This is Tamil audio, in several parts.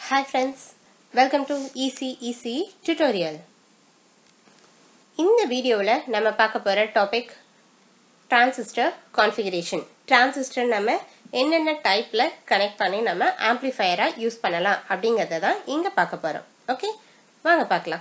Hi friends, welcome to Easy Easy Tutorial. இந்த வீடியோவில் நம்ம பார்க்க போகிற டாபிக் டிரான்சிஸ்டர் கான்ஃபிகரேஷன் டிரான்சிஸ்டர் நம்ம என்னென்ன டைப்பில் கனெக்ட் பண்ணி நம்ம ஆம்ப்ளிஃபையராக யூஸ் பண்ணலாம் அப்படிங்கிறத தான் இங்கே பார்க்க போகிறோம் ஓகே வாங்க பார்க்கலாம்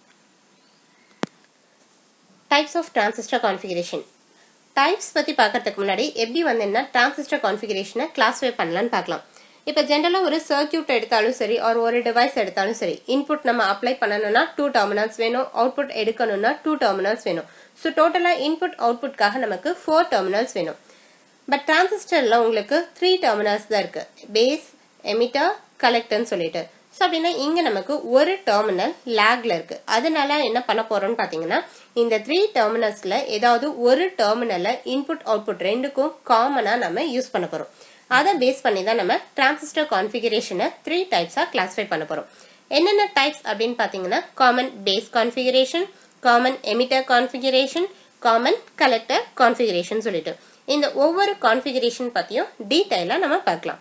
types of transistor configuration types பற்றி பார்க்கறதுக்கு முன்னாடி எப்படி வந்தேன்னா டிரான்சிஸ்டர் கான்ஃபிகரேஷனை கிளாஸிஃபை பண்ணலான்னு பார்க்கலாம் இப்போ ஜென்ரலாக ஒரு சர்க்கியூட் எடுத்தாலும் சரி ஒரு ஒரு டிவைஸ் எடுத்தாலும் சரி இன்புட் நம்ம அப்ளை பண்ணணும்னா டூ டெர்மினல்ஸ் வேணும் அவுட்புட் எடுக்கணும்னா டூ டெர்மினல்ஸ் வேணும் ஸோ டோட்டலாக இன்புட் அவுட்புட்காக நமக்கு ஃபோர் டெர்மினல்ஸ் வேணும் பட் டிரான்சிஸ்டரில் உங்களுக்கு த்ரீ டெர்மினல்ஸ் தான் இருக்குது பேஸ் எமிட்டர் கலெக்டர்னு சொல்லிட்டு ஸோ அப்படின்னா இங்கே நமக்கு ஒரு டெர்மினல் லேக்ல இருக்குது அதனால என்ன பண்ண போகிறோம்னு பார்த்தீங்கன்னா இந்த த்ரீ டெர்மினல்ஸில் ஏதாவது ஒரு டெர்மினலை இன்புட் அவுட்புட் ரெண்டுக்கும் காமனாக நம்ம யூஸ் பண்ண போகிறோம் அதை பேஸ் பண்ணி தான் நம்ம டிரான்சிஸ்டர் கான்ஃபிகரேஷனை த்ரீ டைப்ஸாக கிளாஸிஃபை பண்ண போகிறோம் என்னென்ன டைப்ஸ் அப்படின்னு பார்த்தீங்கன்னா common base configuration common emitter configuration common collector configuration சொல்லிட்டு இந்த ஒவ்வொரு கான்ஃபிகரேஷன் பற்றியும் டீட்டெயிலாக நம்ம பார்க்கலாம்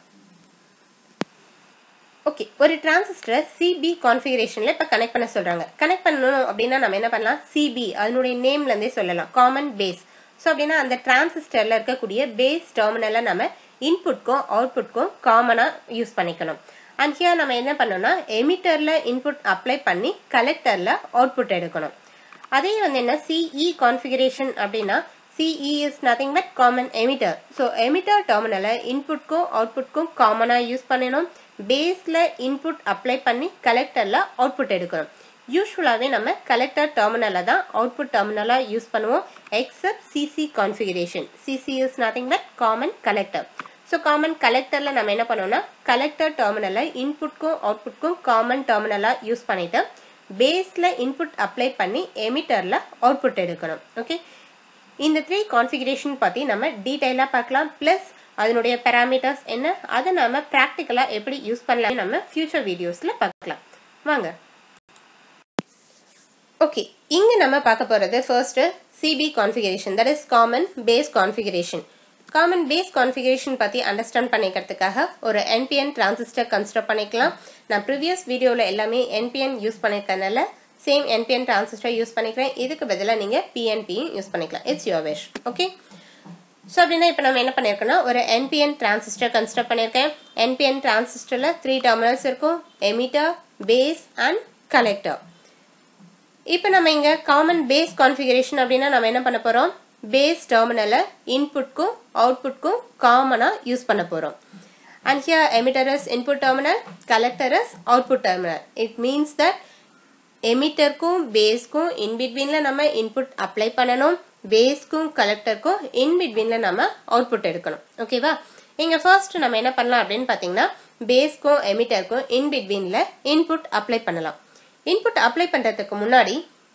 ஓகே ஒரு டிரான்சிஸ்டரை சிபி கான்ஃபிகரேஷனில் இப்போ கனெக்ட் பண்ண சொல்கிறாங்க கனெக்ட் பண்ணணும் அப்படின்னா நம்ம என்ன பண்ணலாம் சிபி அதனுடைய நேம்லேருந்தே சொல்லலாம் காமன் பேஸ் ஸோ அப்படின்னா அந்த டிரான்சிஸ்டரில் இருக்கக்கூடிய பேஸ் டெர்மினலை நம்ம இன்புட்க்கும் அவுட்புட்க்கும் காமனாக யூஸ் பண்ணிக்கணும் அண்ட் ஹியர் நம்ம என்ன பண்ணோம்னா எமிட்டரில் இன்புட் அப்ளை பண்ணி கலெக்டரில் அவுட்புட் எடுக்கணும் அதே வந்து என்ன சிஇ கான்ஃபிகரேஷன் அப்படின்னா CE is nothing but common emitter so emitter டெர்மினலை இன்புட்க்கும் அவுட்புட்க்கும் காமனாக யூஸ் பண்ணணும் பேஸில் இன்புட் அப்ளை பண்ணி கலெக்டரில் அவுட்புட் எடுக்கணும் யூஸ்வலாகவே நம்ம கலெக்டர் டெர்மினலை தான் அவுட்புட் டெர்மினலாக யூஸ் பண்ணுவோம் except CC configuration CC is nothing but common collector so common கலெக்டரில் நம்ம என்ன பண்ணோம்னா கலெக்டர் டெர்மினலை இன்புட்க்கும் அவுட்புட்க்கும் காமன் டெர்மினலாக யூஸ் பண்ணிட்டு பேஸில் இன்புட் அப்ளை பண்ணி எமிட்டரில் அவுட்புட் எடுக்கணும் ஓகே இந்த த்ரீ கான்ஃபிகரேஷன் பற்றி நம்ம டீட்டெயிலாக பார்க்கலாம் ப்ளஸ் அதனுடைய பேராமீட்டர்ஸ் என்ன அதை நம்ம ப்ராக்டிக்கலாக எப்படி யூஸ் பண்ணலாம் நம்ம ஃபியூச்சர் வீடியோஸில் பார்க்கலாம் வாங்க ஓகே இங்கே நம்ம பார்க்க போகிறது first CB configuration that is common base configuration common base configuration பற்றி அண்டர்ஸ்டாண்ட் பண்ணிக்கிறதுக்காக ஒரு என்பிஎன் டிரான்சிஸ்டர் கன்சிடர் பண்ணிக்கலாம் நான் ப்ரீவியஸ் வீடியோவில் எல்லாமே என்பிஎன் யூஸ் பண்ணியிருக்கனால சேம் என்பிஎன் டிரான்சிஸ்டர் யூஸ் பண்ணிக்கிறேன் இதுக்கு பதிலாக நீங்கள் பிஎன்பியும் யூஸ் பண்ணிக்கலாம் it's your wish okay so அப்படின்னா இப்போ நம்ம என்ன பண்ணியிருக்கோம்னா ஒரு என்பிஎன் டிரான்சிஸ்டர் கன்சிடர் பண்ணியிருக்கேன் என்பிஎன் டிரான்சிஸ்டரில் த்ரீ டெர்மினல்ஸ் இருக்கும் எமிட்டர் பேஸ் அண்ட் கலெக்டர் இப்போ நம்ம இங்கே காமன் பேஸ் கான்ஃபிகரேஷன் அப்படின்னா நம்ம என்ன பண்ண போகிறோம் பேஸ் டெர்மினலை இன்புட்க்கும் அவுட்புட்க்கும் காமனாக யூஸ் பண்ண போகிறோம் and here emitter is input terminal collector is output terminal it means that எமிட்டருக்கும் பேஸ்க்கும் இன்பிட்வீனில் நம்ம இன்புட் அப்ளை பண்ணணும் பேஸ்க்கும் கலெக்டருக்கும் இன்பிட்வீனில் நம்ம அவுட்புட் எடுக்கணும் ஓகேவா இங்கே ஃபர்ஸ்ட் நம்ம என்ன பண்ணலாம் அப்படின்னு பார்த்தீங்கன்னா பேஸ்க்கும் எமிட்டருக்கும் இன்பிட்வீனில் இன்புட் அப்ளை பண்ணலாம் இன்புட் அப்ளை பண்ணுறதுக்கு முன்னாடி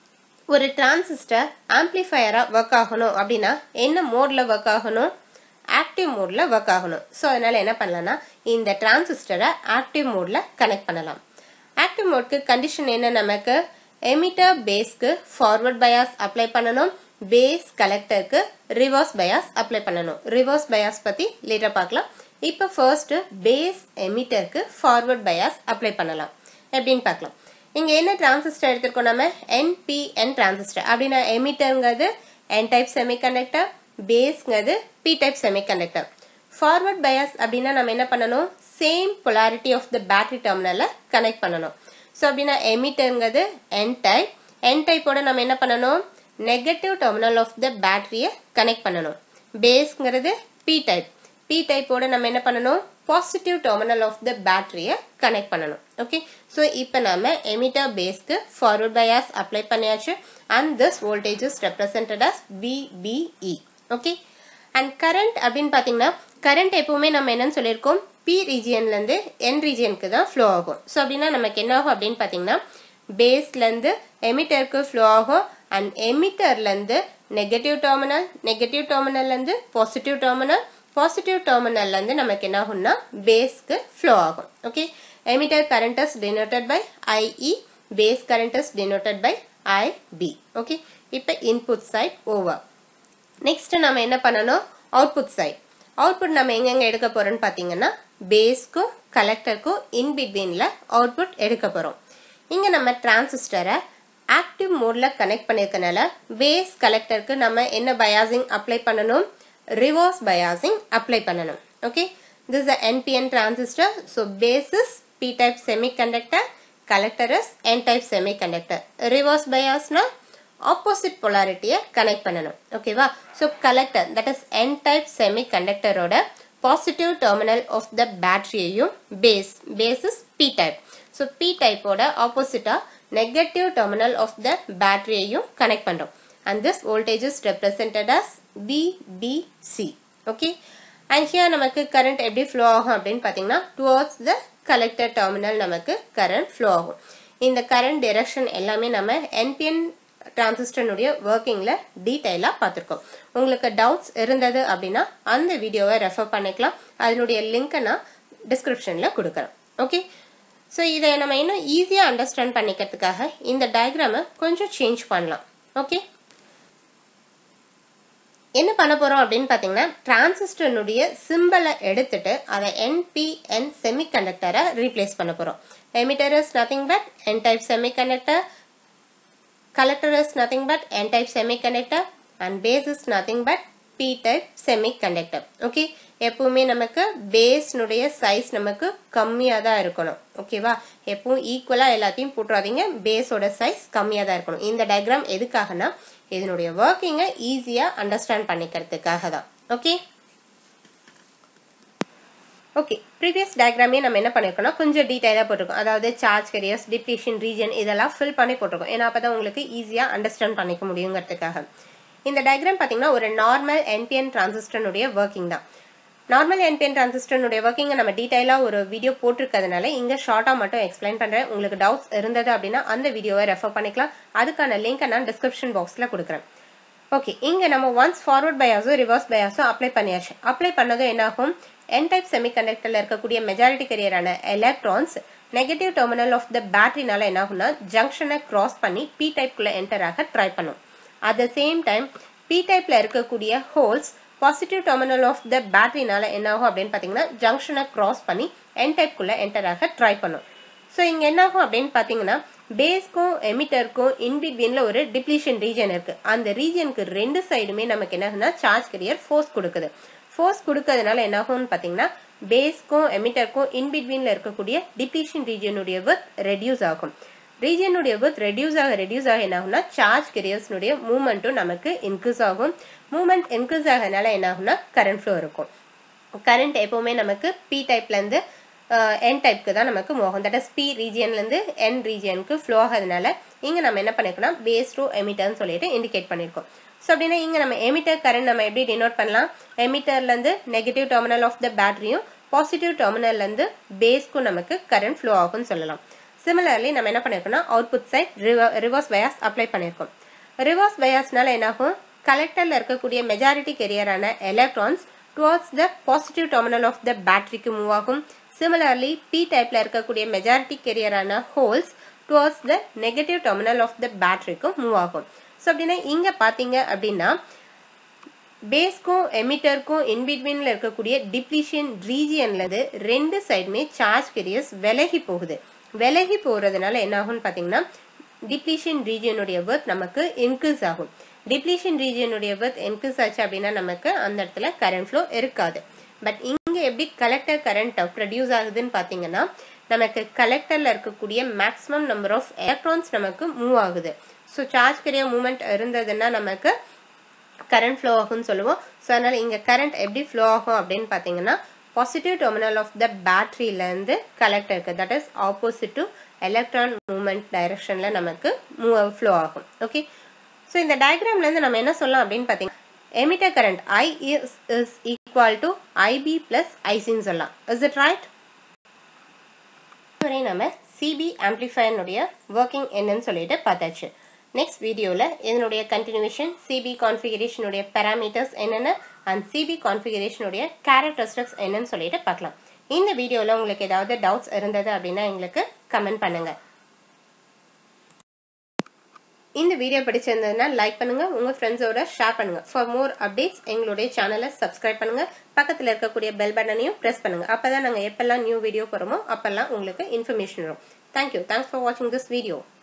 ஒரு டிரான்சிஸ்டர் ஆம்ப்ளிஃபையராக ஒர்க் ஆகணும் அப்படின்னா என்ன மோடில் ஒர்க் ஆகணும் ஆக்டிவ் மோடில் ஒர்க் ஆகணும் ஸோ அதனால் என்ன பண்ணலாம்னா இந்த டிரான்சிஸ்டரை ஆக்டிவ் மோடில் கனெக்ட் பண்ணலாம் ஆக்டிவ் மோட்க்கு கண்டிஷன் என்ன நமக்கு எமிட்டர் பேஸ்க்கு ஃபார்வர்ட் பயாஸ் அப்ளை பண்ணணும் பேஸ் கலெக்டருக்கு ரிவர்ஸ் பயாஸ் அப்ளை பண்ணணும் ரிவர்ஸ் பயாஸ் பற்றி லேட்டர் பார்க்கலாம் இப்போ ஃபர்ஸ்ட் பேஸ் எமிட்டருக்கு ஃபார்வர்ட் பயாஸ் அப்ளை பண்ணலாம் எப்படின்னு பார்க்கலாம் இங்கே என்ன டிரான்சிஸ்டர் எடுத்திருக்கோம் நம்ம என்பிஎன் டிரான்சிஸ்டர் அப்படின்னா எமிட்டருங்கிறது என் டைப் செமிகண்டக்டர் பேஸ்ங்கிறது P type semiconductor forward bias அப்படின்னா நம்ம என்ன பண்ணணும் same polarity of the battery டெர்மினலை கனெக்ட் பண்ணணும் ஸோ அப்படின்னா எமிட்டருங்கிறது என் டைப் என் டைப்போட நம்ம என்ன பண்ணணும் நெகட்டிவ் டெர்மினல் ஆஃப் த பேட்டரியை கனெக்ட் பண்ணணும் பேஸ்ங்கிறது பி டைப் பி டைப்போட நம்ம என்ன பண்ணணும் பாசிட்டிவ் டெர்மினல் ஆஃப் த பேட்டரியை கனெக்ட் பண்ணணும் ஓகே ஸோ இப்போ நம்ம எமிட்டர் பேஸ்க்கு ஃபார்வர்ட் பயாஸ் அப்ளை பண்ணியாச்சு and this voltage is represented as VBE okay and current அப்படின்னு பார்த்தீங்கன்னா கரண்ட் எப்பவுமே நம்ம என்னன்னு சொல்லியிருக்கோம் பி ரீஜியன்லேருந்து என் ரீஜியனுக்கு தான் ஃப்ளோ ஆகும் ஸோ அப்படின்னா நமக்கு என்ன ஆகும் அப்படின்னு பார்த்தீங்கன்னா பேஸ்லேருந்து எமிட்டருக்கு ஃப்ளோ ஆகும் அண்ட் எமிட்டர்லேருந்து நெகட்டிவ் டெர்மினல் நெகட்டிவ் டெர்மினல்லேருந்து பாசிட்டிவ் டெர்மினல் பாசிட்டிவ் டெர்மினல்லேருந்து நமக்கு என்ன ஆகும்னா பேஸ்க்கு ஃப்ளோ ஆகும் okay emitter current is denoted by IE base current is denoted by IB okay இப்போ இன்புட் சைட் ஓவர் நெக்ஸ்ட் நம்ம என்ன பண்ணணும் அவுட்புட் சைட் அவுட்புட் நம்ம எங்கெங்க எடுக்க போறோம்னு பார்த்தீங்கன்னா பேஸ்க்கும் கலெக்டருக்கும் இன் பிட்வீனில் அவுட்புட் எடுக்க போகிறோம் இங்கே நம்ம டிரான்சிஸ்டரை ஆக்டிவ் மோடில் கனெக்ட் பண்ணியிருக்கனால பேஸ் கலெக்டருக்கு நம்ம என்ன பயாசிங் அப்ளை பண்ணணும் ரிவர்ஸ் பயாசிங் அப்ளை பண்ணணும் okay this the NPN transistor so base is P type semiconductor collector is N type semiconductor reverse பயாஸ்னா ஆப்போசிட் பொலாரிட்டியை கனெக்ட் பண்ணணும் ஓகேவா so collector that is N type செமிகண்டக்டரோட பாசிட்டிவ் டெர்மினல் ஆஃப் த பேட்டரியையும் base base is P type so P டைப்போட ஆப்போசிட்டா நெகட்டிவ் டெர்மினல் ஆஃப் த பேட்டரியையும் கனெக்ட் பண்றோம் and this voltage is represented as VBC okay and here நமக்கு கரண்ட் எப்படி ஃப்ளோ ஆகும் அப்படின்னு பார்த்தீங்கன்னா டுவர்ட்ஸ் த கலெக்டர் டெர்மினல் நமக்கு கரண்ட் ஃப்ளோ ஆகும் இந்த கரண்ட் டிரெக்ஷன் எல்லாமே நம்ம என்பிஎன் டிரான்சிஸ்டனுடைய ஒர்க்கிங்கில் டீட்டெயிலாக பார்த்துருக்கோம் உங்களுக்கு டவுட்ஸ் இருந்தது அப்படின்னா அந்த வீடியோவை ரெஃபர் பண்ணிக்கலாம் அதனுடைய லிங்க்கை நான் டிஸ்கிரிப்ஷனில் கொடுக்குறேன் ஓகே ஸோ இதை நம்ம இன்னும் ஈஸியாக அண்டர்ஸ்டாண்ட் பண்ணிக்கிறதுக்காக இந்த டயக்ராமை கொஞ்சம் சேஞ்ச் பண்ணலாம் ஓகே என்ன பண்ண போறோம் அப்படின்னு பார்த்தீங்கன்னா டிரான்சிஸ்டனுடைய சிம்பிளை எடுத்துட்டு அதை என்பிஎன் செமிகண்டக்டரை ரீப்ளேஸ் பண்ண போறோம் emitter is nothing but N type semiconductor collector is nothing but n type semiconductor and base is nothing but p type semiconductor okay எப்பவுமே நமக்கு பேஸ்னுடைய சைஸ் நமக்கு கம்மியாக தான் இருக்கணும் ஓகேவா எப்பவும் ஈக்குவலாக எல்லாத்தையும் போட்டுறாதீங்க பேஸோட சைஸ் கம்மியாக தான் இருக்கணும் இந்த டயக்ராம் எதுக்காகனா இதனுடைய ஒர்க்கிங்கை ஈஸியாக அண்டர்ஸ்டாண்ட் பண்ணிக்கிறதுக்காக தான் ஓகே ஓகே ப்ரீவியஸ் டயக்ராமே நம்ம என்ன பண்ணியிருக்கோம்னா கொஞ்சம் டீட்டெயிலாக போட்டிருக்கோம் அதாவது சார்ஜ் கரியர்ஸ் டிப்ளீஷன் ரீஜன் இதெல்லாம் ஃபில் பண்ணி போட்டிருக்கோம் ஏன்னா அப்போ தான் உங்களுக்கு ஈஸியாக அண்டர்ஸ்டாண்ட் பண்ணிக்க முடியுங்கிறதுக்காக இந்த டயக்ராம் பார்த்தீங்கன்னா ஒரு நார்மல் என்பிஎன் டிரான்சிஸ்டனுடைய ஒர்க்கிங் தான் நார்மல் என்பிஎன் டிரான்சிஸ்டனுடைய ஒர்க்கிங்கை நம்ம டீட்டெயிலாக ஒரு வீடியோ போட்டிருக்கிறதுனால இங்கே ஷார்ட்டாக மட்டும் எக்ஸ்பிளைன் பண்ணுறேன் உங்களுக்கு டவுட்ஸ் இருந்தது அப்படின்னா அந்த வீடியோவை ரெஃபர் பண்ணிக்கலாம் அதுக்கான லிங்க்கை நான் டிஸ்கிரிப்ஷன் பாக்ஸில் கொடுக்குறேன் ஓகே இங்கே நம்ம ஒன்ஸ் ஃபார்வர்ட் பயாஸோ ரிவர்ஸ் பயாஸோ அப்ளை பண்ணியாச்சு அப்ளை பண்ணதும் என்னாகும் என் டைப் செமிகண்டக்டரில் இருக்கக்கூடிய மெஜாரிட்டி கரியரான electrons negative terminal of the பேட்டரினால என்ன ஆகும்னா ஜங்ஷனை கிராஸ் பண்ணி பி டைப்குள்ள என்டர் ஆக ட்ரை பண்ணும் at the same time P டைப்ல இருக்கக்கூடிய holes positive terminal of the பேட்டரினால என்ன ஆகும் அப்படின்னு பார்த்தீங்கன்னா ஜங்ஷனை கிராஸ் பண்ணி என் டைப்குள்ள என்டர் ஆக ட்ரை பண்ணும் ஸோ இங்கே என்ன ஆகும் அப்படின்னு பார்த்தீங்கன்னா பேஸ்க்கும் எமிட்டருக்கும் இன்பிட்வீனில் ஒரு டிப்ளீஷன் ரீஜன் இருக்கு அந்த ரீஜனுக்கு ரெண்டு சைடுமே நமக்கு என்ன ஆகுனா சார்ஜ் கரியர் ஃபோர்ஸ் கொடுக்குது ஃபோர்ஸ் கொடுக்கறதுனால என்ன ஆகும்னு பார்த்தீங்கன்னா பேஸ்க்கும் எமிட்டருக்கும் இன்பிட்வீனில் இருக்கக்கூடிய டிப்ளீஷன் ரீஜனுடைய வித் ரெடியூஸ் ஆகும் ரீஜனுடைய வித் ரெடியூஸ் ஆக ரெடியூஸ் ஆக என்ன ஆகும்னா சார்ஜ் கரியர்ஸ்னுடைய மூமெண்ட்டும் நமக்கு இன்க்ரீஸ் ஆகும் மூமெண்ட் இன்க்ரீஸ் ஆகிறதுனால என்ன ஆகும்னா கரண்ட் ஃப்ளோ இருக்கும் கரண்ட் எப்போவுமே நமக்கு பி டைப்லேருந்து என் டைப்க்கு தான் நமக்கு மோகம் தட் இஸ் பி ரீஜியன்லேருந்து என் ரீஜியனுக்கு ஃப்ளோ ஆகிறதுனால இங்கே நம்ம என்ன பண்ணிருக்கோம்னா பேஸ் டு எமிட்டர்னு சொல்லிட்டு இண்டிகேட் பண்ணியிருக்கோம் ஸோ அப்படின்னா இங்கே நம்ம எமிட்டர் கரண்ட் நம்ம எப்படி டினோட் பண்ணலாம் எமிட்டர்லேருந்து நெகட்டிவ் டெர்மினல் ஆஃப் த பேட்டரியும் பாசிட்டிவ் டெர்மினல்லேருந்து பேஸ்க்கும் நமக்கு கரண்ட் ஃப்ளோ ஆகும்னு சொல்லலாம் சிமிலர்லி நம்ம என்ன பண்ணியிருக்கோம்னா output side reverse bias apply பண்ணியிருக்கோம் ரிவர்ஸ் பயாஸ்னால என்னாகும் கலெக்டரில் இருக்கக்கூடிய majority carrier electrons towards the positive terminal of the பேட்டரிக்கு மூவ் ஆகும் சிமிலர்லி பி டைப்ல இருக்கக்கூடிய majority carrier holes towards the negative terminal of the பேட்டரிக்கும் மூவ் ஆகும் ஸோ அப்படின்னா இங்கே பார்த்தீங்க அப்படின்னா பேஸ்க்கும் எமிட்டருக்கும் இன்பிட்வீனில் இருக்கக்கூடிய டிப்ளீஷன் ரீஜியன்லேருந்து ரெண்டு சைடுமே சார்ஜ் கெரியர்ஸ் விலகி போகுது விலகி போகிறதுனால என்ன ஆகும்னு பார்த்தீங்கன்னா டிப்ளீஷன் ரீஜியனுடைய ஒர்த் நமக்கு இன்க்ரீஸ் ஆகும் டிப்ளீஷன் ரீஜியனுடைய ஒர்த் இன்க்ரீஸ் ஆச்சு அப்படின்னா நமக்கு அந்த இடத்துல கரண்ட் ஃப்ளோ இருக்காது பட் இங்கே எப்படி கலெக்டர் கரண்ட் ப்ரொடியூஸ் ஆகுதுன்னு பார்த்தீங்கன்னா நமக்கு கலெக்டரில் இருக்கக்கூடிய மேக்ஸிமம் நம்பர் ஆஃப் எலக்ட்ரான்ஸ் நமக்கு மூவ் ஆகுது ஸோ சார்ஜ் கரியர் மூவ்மெண்ட் இருந்ததுன்னா நமக்கு கரண்ட் ஃப்ளோ ஆகும்னு சொல்லுவோம் ஸோ அதனால் இங்கே கரண்ட் எப்படி ஃப்ளோ ஆகும் அப்படின்னு பார்த்தீங்கன்னா பாசிட்டிவ் டெர்மினல் ஆஃப் த பேட்டரியிலேருந்து கலெக்டருக்கு that is opposite to electron movement டைரக்ஷனில் நமக்கு மூவ் ஃப்ளோ ஆகும் ஓகே ஸோ இந்த டயக்ராம்லேருந்து நம்ம என்ன சொல்லலாம் அப்படின்னு பார்த்தீங்கன்னா emitter current I is is equal to IB plus ஐசின்னு சொல்லலாம் இஸ் இட் ரைட் வரை நம்ம சிபி ஆம்ப்ளிஃபயனுடைய ஒர்க்கிங் என்னன்னு சொல்லிட்டு பார்த்தாச்சு நெக்ஸ்ட் வீடியோவில் இதனுடைய கண்டினியூஷன் சிபி கான்ஃபிகரேஷனுடைய பேராமீட்டர்ஸ் என்னென்ன அண்ட் சிபி கான்ஃபிகரேஷனுடைய கேரக்டரிஸ்டிக்ஸ் என்னன்னு சொல்லிட்டு பார்க்கலாம் இந்த வீடியோவில் உங்களுக்கு ஏதாவது டவுட்ஸ் இருந்தது அப்படின்னா எங்களுக்கு கமெண்ட் பண்ணுங்கள் இந்த வீடியோ பிடிச்சிருந்ததுன்னா லைக் பண்ணுங்க உங்க ஃப்ரெண்ட்ஸோட ஷேர் பண்ணுங்க ஃபார் மோர் அப்டேட்ஸ் எங்களுடைய சேனலை சப்ஸ்கிரைப் பண்ணுங்க பக்கத்தில் இருக்கக்கூடிய பெல் பட்டனையும் ப்ரெஸ் பண்ணுங்க அப்பதான் நாங்கள் எப்பெல்லாம் நியூ வீடியோ போறோமோ அப்பெல்லாம் உங்களுக்கு இன்ஃபர்மேஷன் வரும் தேங்க்யூ தேங்க்ஸ் ஃபார் வாட்சிங் திஸ் வீடியோ